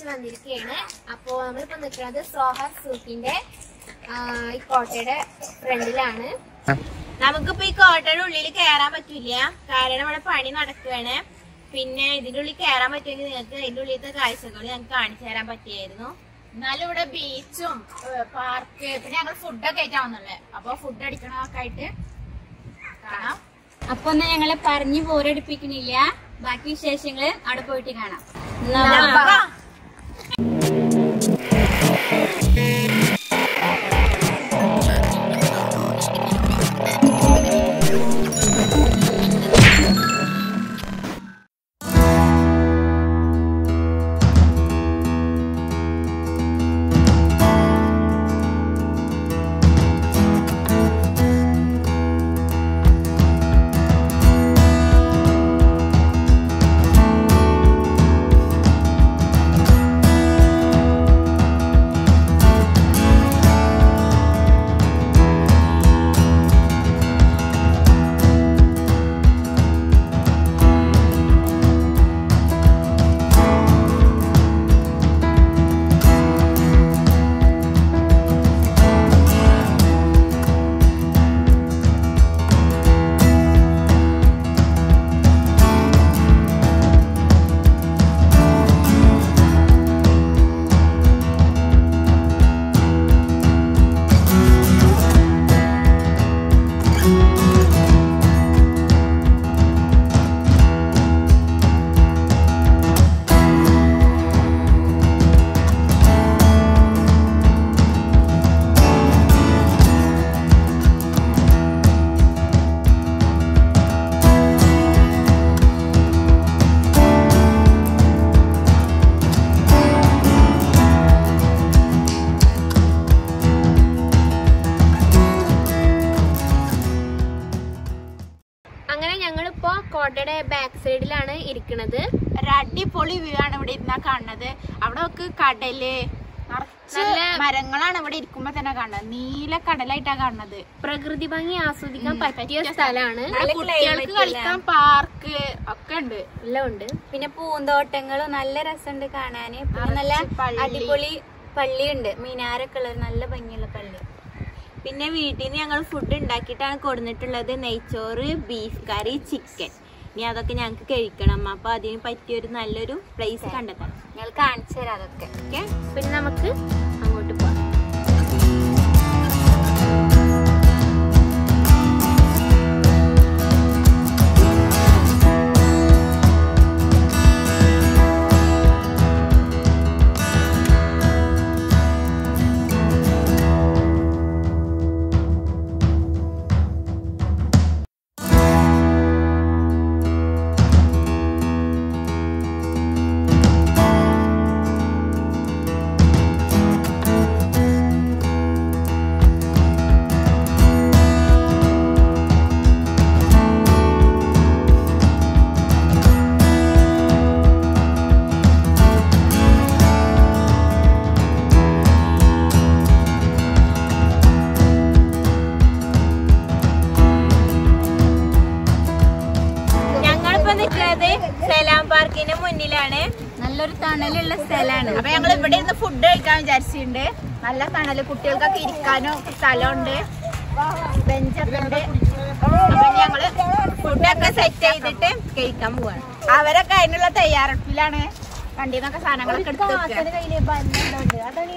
വെച്ച് വന്നിരിക്കുകയാണ് അപ്പോ നമ്മളിപ്പോ നിൽക്കുന്നത് സോഹർ സൂക്കിന്റെ ആ, ഈ കോട്ടയുടെ ഫ്രണ്ടിലാണ് നമുക്കിപ്പോ ഈ കോട്ടയുടെ ഉള്ളിൽ കയറാൻ പറ്റില്ല കാരണം ഇവിടെ പണി നടക്കുകയാണ് പിന്നെ ഇതിന്റെ ഉള്ളിൽ കയറാൻ പറ്റുമെങ്കിൽ നിങ്ങൾക്ക് ഇതിന്റെ ഉള്ളിലത്തെ കാഴ്ചകൾ ഞങ്ങൾക്ക് കാണിച്ചു തരാൻ പറ്റിയായിരുന്നു എന്നാലും ഇവിടെ ബീച്ചും പാർക്ക് പിന്നെ ഞങ്ങൾ ഫുഡൊക്കെ ആയിട്ടാവുന്നുള്ളേ അപ്പൊ ഫുഡ് അടിക്കണമൊക്കെ ആയിട്ട് കാണാം അപ്പൊ ഒന്ന് ഞങ്ങളെ പറഞ്ഞു പോരടിപ്പിക്കണില്ല ബാക്കി വിശേഷങ്ങള് അവിടെ പോയിട്ട് കാണാം വാ. അങ്ങനെ ഞങ്ങളിപ്പോ കോട്ടയുടെ ബാക്ക് സൈഡിലാണ് ഇരിക്കുന്നത് ഒരു അടിപൊളി വ്യൂ ആണ് ഇവിടെ ഇരുന്നാ കാണുന്നത് അവിടെ ഒക്കെ കടല് നിറച്ച് നല്ല- മരങ്ങളാണ് ഇവിടെ ഇരിക്കുമ്പോ തന്നെ കാണുന്നത് നീല കടലായിട്ടാ കാണുന്നത് പ്രകൃതി ഭംഗി ആസ്വദിക്കാൻ പറ്റിയ സ്ഥലമാണ് ഇവിടെ കുട്ടികൾക്ക് കളിക്കാൻ പാർക്ക് ഒക്കെ ഉണ്ട് എല്ലാം ഉണ്ട് പിന്നെ പൂന്തോട്ടങ്ങളും നല്ല രസമുണ്ട് കാണാന് പിന്നെ നല്ല നിറച്ച് പള്ളി. അടിപൊളി പള്ളിയുണ്ട് മീനാരൊക്കെ ഉള്ള ഒരു നല്ല ഭംഗിയുള്ള പള്ളി പിന്നെ വീട്ടിൽ നിന്ന് ഞങ്ങൾ ഫുഡ് ഉണ്ടാക്കിയിട്ടാണ് കൊടുത്തിട്ടുള്ളത് നെയ്ച്ചോറ് ബീഫ് കറി ചിക്കൻ ഇനി അതൊക്കെ ഞങ്ങൾക്ക് കഴിക്കണം അപ്പൊ അതിന് പറ്റിയൊരു നല്ലൊരു പ്ലേസ് കണ്ടെത്തണം ഞങ്ങൾ കാണിച്ചു തരാം അതൊക്കെ ഓക്കെ പിന്നെ നമുക്ക് അങ്ങോട്ട് പോവാം ഞങ്ങളിപ്പോ നിൽക്കുന്നത് സലാം പാർക്കിന്റെ മുന്നിലാണ് നല്ലൊരു തണലുള്ള സ്ഥലമാണ് അപ്പൊ ഞങ്ങൾ ഇവിടെ ഇരുന്ന് ഫുഡ് കഴിക്കാൻ വിചാരിച്ചിട്ടുണ്ട് നല്ല തണല് കുട്ടികൾക്കൊക്കെ ഇരിക്കാനും സ്ഥലമുണ്ട് ബെഞ്ചൊക്കെ ഉണ്ട് അപ്പൊ ഞങ്ങള് ഫുഡൊക്കെ സെറ്റ് ചെയ്തിട്ട് കഴിക്കാൻ പോവാണ് അവരൊക്കെ അതിനുള്ള തയ്യാറെടുപ്പിലാണ് വണ്ടിയിൽ നിന്നൊക്കെ സാധനങ്ങളൊക്കെ എടുത്ത് വെക്കുക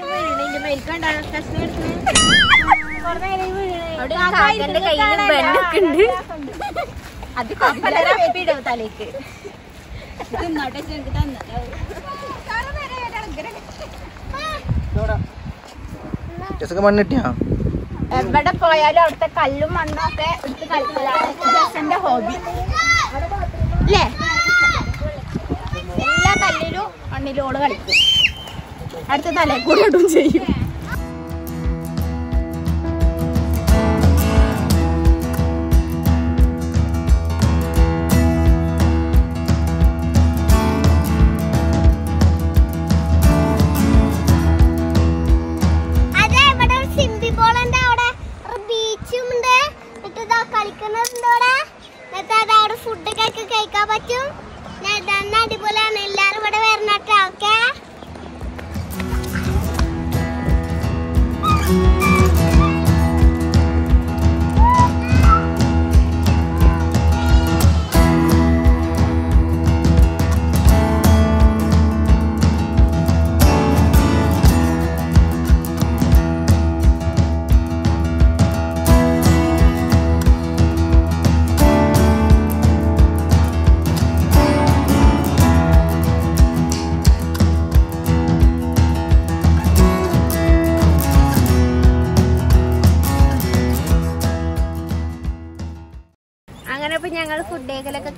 അവിടെ കാക്കന്റെ കയ്യിൽ ബെല്ലൊക്കെ ഉണ്ട് അത് കുഴപ്പമില്ല തലേക്ക് തിന്നോട്ടെ ഞങ്ങൾക്ക് തന്നോ ജസക്ക് മണ്ണിട്ടിയാ എവിടെ പോയാലും അവിടുത്തെ കല്ലും മണ്ണും ഒക്കെ എടുത്ത് കളിക്കലാണ് ജസന്റെ ഹോബി അല്ലേ എല്ലാ കല്ലിലും മണ്ണിലും ഓള് കളിക്കും അടുത്ത തലേ കൂടെ ഇടും ചെയ്യും അതെ ഇവിടെ ഒരു സിംബി ബോൾ ഉണ്ട് അവിടെ ബീച്ചും ഉണ്ട് എന്നിട്ട് ഇതാ കളിക്കുന്നുണ്ട് അവിടെ എന്നിട്ട് അത് അവിടെ ഫുഡ് ഒക്കെ കഴിക്കാൻ പറ്റും ഞാൻ ഇതന്നെ അടിപൊളിയാണ് എല്ലാരും ഇവിടെ വരണട്ടോ ഓക്കെ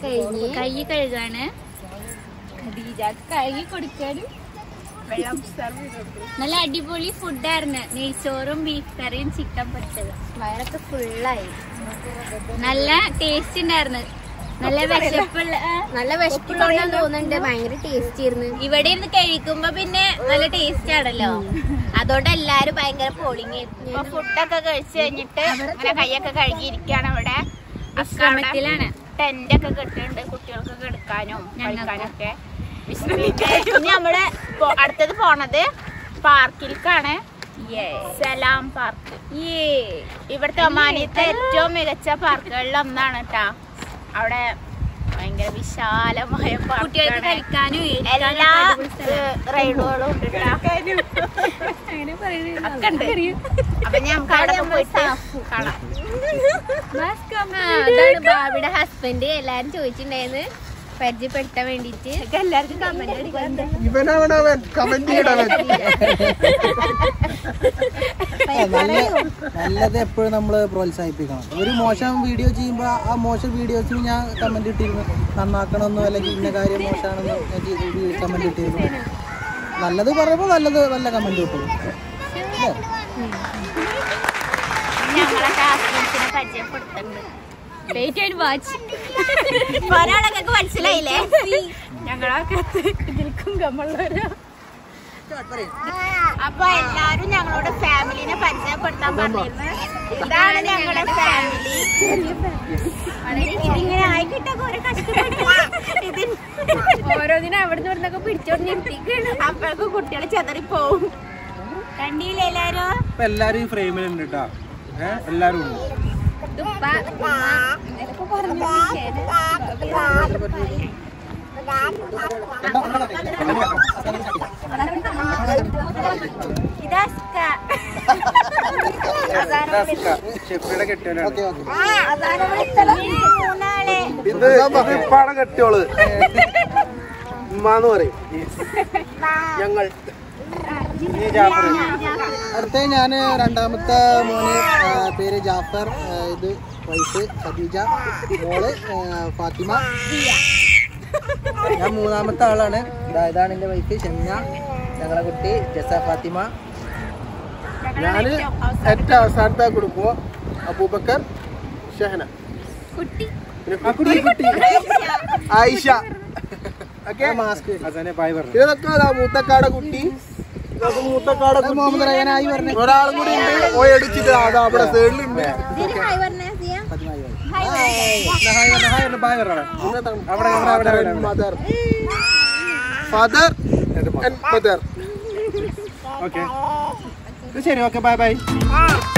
കഴിഞ്ഞ് കൈ കഴുകാണ് ഖദീജ കഴുകി കൊടുക്കാനും വെള്ളം സെർവ് ചെയ്ത് കൊടുക്കും നല്ല അടിപൊളി ഫുഡായിരുന്നു നെയ്ച്ചോറും ബീഫ് കറിയും ചിക്കൻ പൊരിച്ചതും വയറൊക്കെ ഫുള്ളായി നല്ല ടേസ്റ്റ് ഉണ്ടായിരുന്നു നല്ല വിശപ്പുള്ള ആ, നല്ല വിശപ്പുള്ളതുകൊണ്ടാന്ന് തോന്നുന്നുണ്ട് ഭയങ്കര ടേസ്റ്റ് ആയിരുന്നു ഇവിടെ ഇരുന്ന് കഴിക്കുമ്പോ പിന്നെ നല്ല ടേസ്റ്റ് ആണല്ലോ അതുകൊണ്ട് എല്ലാരും ഭയങ്കര പോളിങ് ഇപ്പൊ ഫുഡൊക്കെ കഴിച്ചു കഴിഞ്ഞിട്ട് അങ്ങനെ കൈയൊക്കെ കഴുകിയിരിക്കാണ് ഇവിടെ വിശ്രമത്തിലാണ് ടെന്റ് ഒക്കെ കെട്ടിട്ടുണ്ട് കുട്ടികൾക്ക് കിടക്കാനും കളിക്കാനും ഒക്കെ ഇനി നമ്മള് പോ- അടുത്തത് പോണത് പാർക്കിലേക്കാണ് സലാം പാർക്ക് ഇവിടുത്തെ ഒമാനിയത്തെ ഏറ്റവും മികച്ച പാർക്കുകളിൽ ഒന്നാണ് കേട്ടാ അവിടെ ഭയങ്കര വിശാലമായ കുട്ടികൾക്ക് പാർക്കാണ് കളിക്കാനും എല്ലാ ഇരിക്കാനും അടിപൊളി സ്ഥലം. ഏഹ്, റൈഡുകളും ഉണ്ട് ട്ടാ. അങ്ങനെ പറയുന്നത് ഒക്കെ ഉണ്ട് അപ്പൊ ഞാൻ നമുക്ക് അവിടെ പോയിട്ട് കാണാം ആ, അതാണ് ബാബിയുടെ ഹസ്ബൻഡ് എല്ലാരും ചോദിച്ചിട്ടുണ്ടായിരുന്നു പരിചയപ്പെടുത്താൻ വേണ്ടിട്ട് എല്ലാവർക്കും കമന്റ് അടിക്കാൻ ഇവനവനവൻ കമന്റ് ചെയ്യണവൻ നല്ല നല്ലത് എപ്പോഴും നമ്മൾ പ്രോത്സാഹിപ്പിക്കണം ഒരു മോശം വീഡിയോ ചെയ്യുമ്പോൾ ആ മോശം വീഡിയോസിന് ഞാൻ കമന്റ് ഇട്ടിരുന്നു നന്നാക്കണമെന്നോ അല്ലെങ്കിൽ ഇന്ന കാര്യം മോശമാണെന്നോ ഞാൻ കമന്റ് ഇട്ടിരുന്നു നല്ലത് പറയുമ്പോൾ നല്ലത് നല്ല കമന്റ് കിട്ടും അല്ലേ ഞങ്ങളൊക്കെ ഹസ്ബൻഡ്സിനെ പരിചയപ്പെടുത്തുന്നുണ്ട് വെയിറ്റ് ആൻഡ് വാച്ച് ഒരാളൊക്കെ മനസ്സിലായില്ലേ ഞങ്ങളൊക്കെ ഇതിൽക്കും ഗമ്മുള്ളവരാ അപ്പൊ എല്ലാരും ഞങ്ങളോട് ഫാമിലിനെ പരിചയപ്പെടുത്താൻ പറഞ്ഞിരുന്നു ഇതാണ് ഞങ്ങളുടെ ഫാമിലി ഇതിങ്ങനെ ആയിക്കിട്ടൊക്കെ ഒരു കഷ്ടപ്പെട്ട് ഇതിന് ഓരോന്നിനും അവിടെ നിന്ന് ഇവിടുന്നൊക്കെ പിടിച്ചോണ്ട് നിർത്തിക്കാണ് അപ്പോഴേക്കും കുട്ടികൾ ചെതറിപ്പോവും കണ്ടില്ലേ എല്ലാരും ഇപ്പൊ എല്ലാരും ഈ ഫ്രെയിമിലുണ്ട് കേട്ടോ ഏഹ് എല്ലാരും ഉണ്ട് ഇതാ ഷെഫിയുടെ കെട്ടിയവനാണ് ഓക്കെ ഓക്കെ മൂന്നാളെ ഇത് ഇത് ഇപ്പാടെ കെട്ടിയോള് ഉമ്മാന്ന് പറയും ഞങ്ങൾ ഈ ജാഫർ അടുത്ത ഞാൻ രണ്ടാമത്തെ മോന് ആ, പേര് ജാഫർ ആ, ഇത് വൈഫ് ഖദീജ മോള് ആ, ഫാത്തിമ ഞാൻ മൂന്നാമത്തെ ആളാണ് ദാ ഇതാണ് എൻ്റെ വൈഫ് ഷെമിന ഞങ്ങളെ കുട്ടി ജസ ഫാത്തിമ ഞാന് ഏറ്റവും അവസാനത്തെ കുടുംബം അബൂബക്കർ ഷഹന പിന്നെ കുട്ടി കുട്ടി ആയിഷ ഓക്കെ മാസ്ക് അസനെ ബായ് പറഞ്ഞു ഇതൊക്കെ അതാ മൂത്തക്കാടെ കുട്ടി ഇതൊക്കെ മൂത്തക്കാടെ കുട്ടി മുഹമ്മദ് റയ്യാനായി പറഞ്ഞു ഒരാളും കൂടി ഉണ്ട് പോയി അടിച്ചിട്ട് അതാ അവിടെ സൈഡിലുണ്ട് ഫാത്തിമായി ബായ് പറഞ്ഞേ അവിടെ അവിടെ അവിടെ മദർ ഫാദർ മദർ ഓക്കെ ശരി ഓക്കെ ബൈ ബൈ